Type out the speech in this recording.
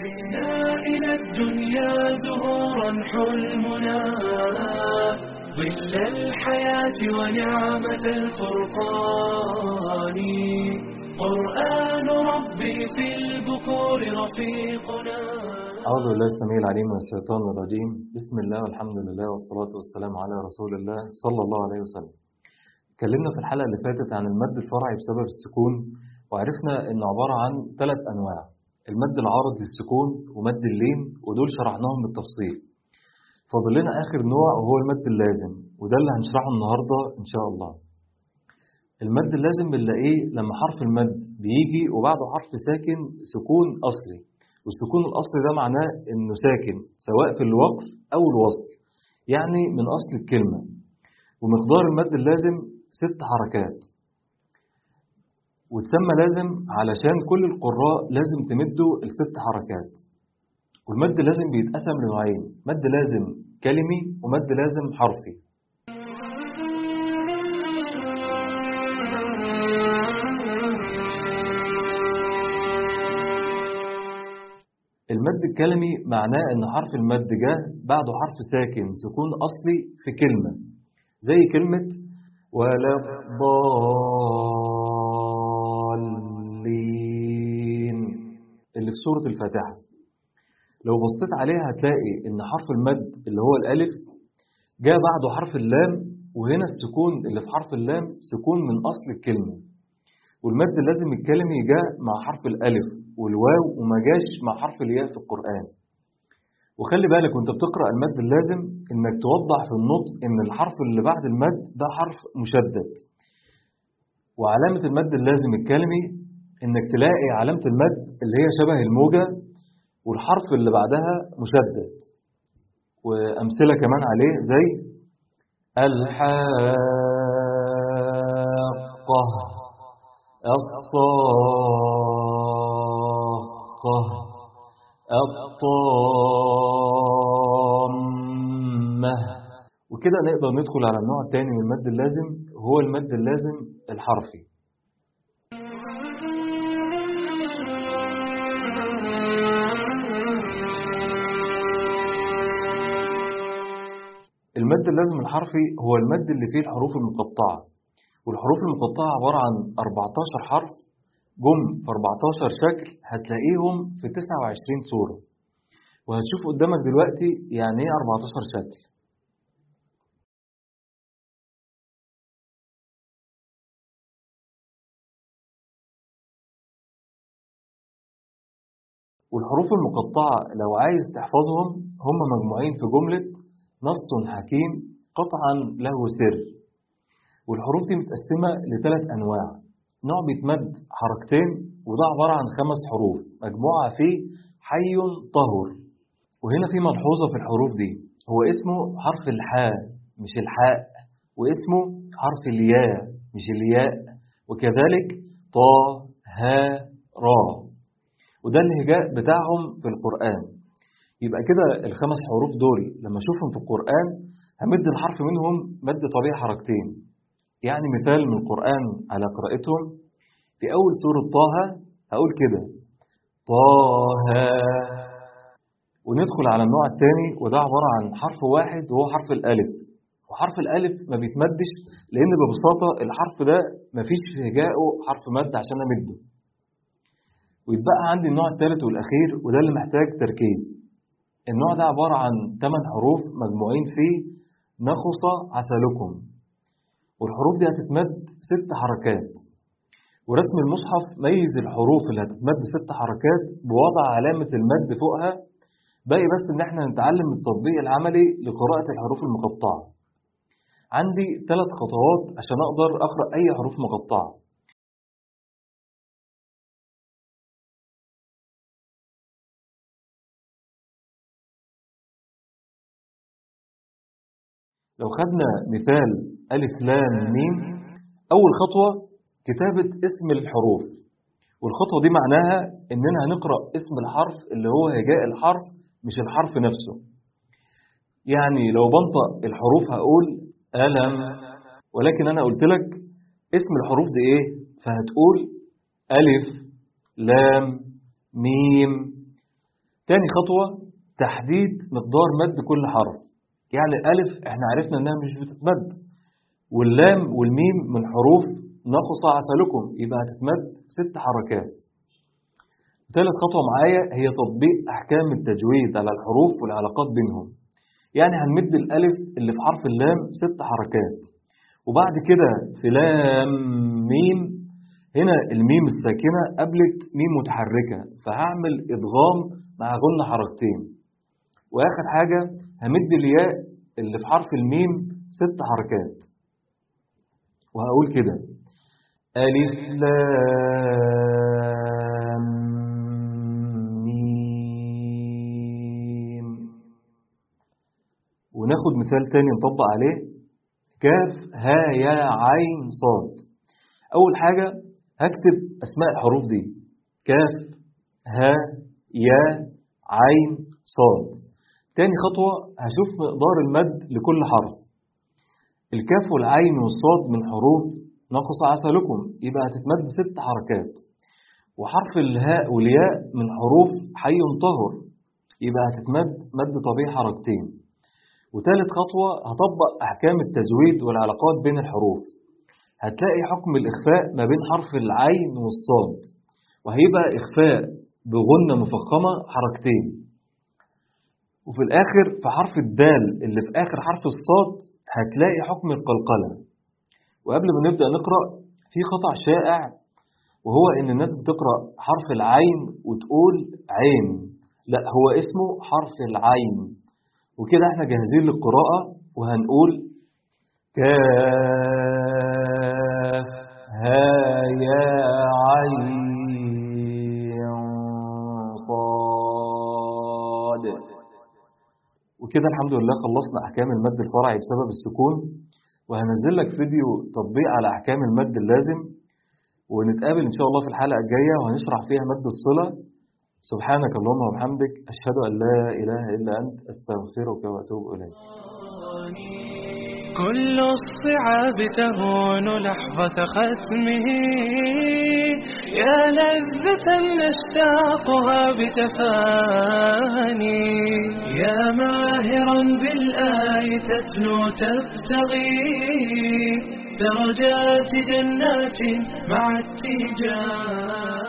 بنا إلى الدنيا زهورا حلمنا ظل الحياة ونعمة الفرقان قرآن ربي في البكور رفيقنا أعوذ بالله السميع العليم من الشيطان الرجيم بسم الله والحمد لله والصلاة والسلام على رسول الله صلى الله عليه وسلم اتكلمنا في الحلقة اللي فاتت عن المد الفرعي بسبب السكون وعرفنا انه عبارة عن ثلاث أنواع المد العارض للسكون ومد اللين ودول شرحناهم بالتفصيل فاضل لنا آخر نوع وهو المد اللازم وده اللي هنشرحه النهاردة إن شاء الله المد اللازم بنلاقيه لما حرف المد بيجي وبعده حرف ساكن سكون أصلي والسكون الأصلي ده معناه إنه ساكن سواء في الوقف أو الوصل يعني من أصل الكلمة ومقدار المد اللازم ست حركات وتسمى لازم علشان كل القراء لازم تمدوا الست حركات والمد لازم بيتقسم لنوعين مد لازم كلمي ومد لازم حرفي المد الكلمي معناه ان حرف المد جه بعده حرف ساكن سكون اصلي في كلمه زي كلمه ولا الضالين اللي في سوره الفاتحه لو بصيت عليها هتلاقي ان حرف المد اللي هو الالف جاء بعده حرف اللام وهنا السكون اللي في حرف اللام سكون من اصل الكلمه والمد لازم الكلمي جاء مع حرف الالف والواو وما جاش مع حرف الياء في القرآن وخلي بالك وانت بتقرأ المد اللازم انك توضح في النطق ان الحرف اللي بعد المد ده حرف مشدد وعلامة المد اللازم الكلمي انك تلاقي علامة المد اللي هي شبه الموجة والحرف اللي بعدها مشدد وأمثلة كمان عليه زي الحاقة الصاخة الطامة وكده نقدر ندخل على النوع الثاني من المد اللازم هو المد اللازم الحرفي المد اللازم الحرفي هو المد اللي فيه الحروف المقطعة والحروف المقطعة عبارة عن 14 حرف جم في 14 شكل هتلاقيهم في 29 صورة وهتشوف قدامك دلوقتي يعني ايه 14 شكل والحروف المقطعة لو عايز تحفظهم هم مجموعين في جملة نص حكيم قطعا له سر والحروف دي متقسمة لثلاث أنواع نوع بيتمد حركتين وده عبارة عن خمس حروف مجموعة فيه حي طهر وهنا في ملحوظة في الحروف دي هو اسمه حرف الحاء مش الحاء واسمه حرف الياء مش الياء وكذلك طا ها را وده الهجاء بتاعهم في القرآن يبقى كده الخمس حروف دول لما اشوفهم في القرآن همد الحرف منهم مد طبيعي حركتين يعني مثال من القرآن على قراءتهم في أول سورة طه هقول كده طه وندخل على النوع الثاني وده عبارة عن حرف واحد وهو حرف الألف وحرف الألف ما بيتمدش لأن ببساطة الحرف ده مفيش في هجائه حرف مد عشان أمده ويتبقى عندي النوع الثالث والأخير وده اللي محتاج تركيز النوع ده عبارة عن 8 حروف مجموعين فيه نخص عسلكم والحروف دي هتتمد ست حركات ورسم المصحف ميز الحروف اللي هتتمد ست حركات بوضع علامة المد فوقها باقي بس ان احنا نتعلم التطبيق العملي لقراءة الحروف المقطعة عندي ثلاث خطوات عشان اقدر اقرأ اي حروف مقطعة لو خدنا مثال ألف لام ميم أول خطوة كتابة اسم الحروف والخطوة دي معناها إننا هنقرأ اسم الحرف اللي هو هجاء الحرف مش الحرف نفسه يعني لو بنطق الحروف هقول ألم ولكن أنا قلت لك اسم الحروف دي إيه فهتقول ألف لام ميم تاني خطوة تحديد مقدار مد كل حرف يعني الألف احنا عرفنا انها مش بتتمد واللام والميم من حروف نقص عسلكم يبقى هتتمد ست حركات ثالث خطوة معايا هي تطبيق أحكام التجويد على الحروف والعلاقات بينهم يعني هنمد الألف اللي في حرف اللام ست حركات وبعد كده في لام ميم هنا الميم الساكنة قبلت ميم متحركة فهعمل إدغام مع غن حركتين وآخر حاجة همد الياء اللي في حرف الميم ست حركات وهقول كده ألف لام ميم وناخد مثال تاني نطبق عليه كاف ها يا عين صاد أول حاجة هكتب أسماء الحروف دي كاف ها يا عين صاد تاني خطوة هشوف مقدار المد لكل حرف الكاف والعين والصاد من حروف نقص عسلكم يبقى هتتمد ست حركات وحرف الهاء والياء من حروف حي طهر يبقى هتتمد مد طبيعي حركتين وتالت خطوة هطبق أحكام التجويد والعلاقات بين الحروف هتلاقي حكم الإخفاء ما بين حرف العين والصاد وهيبقى إخفاء بغنة مفخمة حركتين وفي الآخر في حرف الدال اللي في آخر حرف الصاد هتلاقي حكم القلقلة وقبل ما نبدأ نقرأ في خطأ شائع وهو إن الناس بتقرأ حرف العين وتقول عين لا هو اسمه حرف العين وكده احنا جاهزين للقراءة وهنقول كاف ها يا عين صاد وكده الحمد لله خلصنا أحكام المد الفرعي بسبب السكون وهنزل لك فيديو تطبيق على أحكام المد اللازم ونتقابل إن شاء الله في الحلقة الجاية وهنشرح فيها مد الصلة سبحانك اللهم وبحمدك أشهد أن لا إله إلا أنت أستغفرك وأتوب إليك كل الصعاب تهون لحظة ختمه يا لذة نشتاقها بتفاني يا ماهرا بالآي تتلو تبتغي درجات جنات مع التجار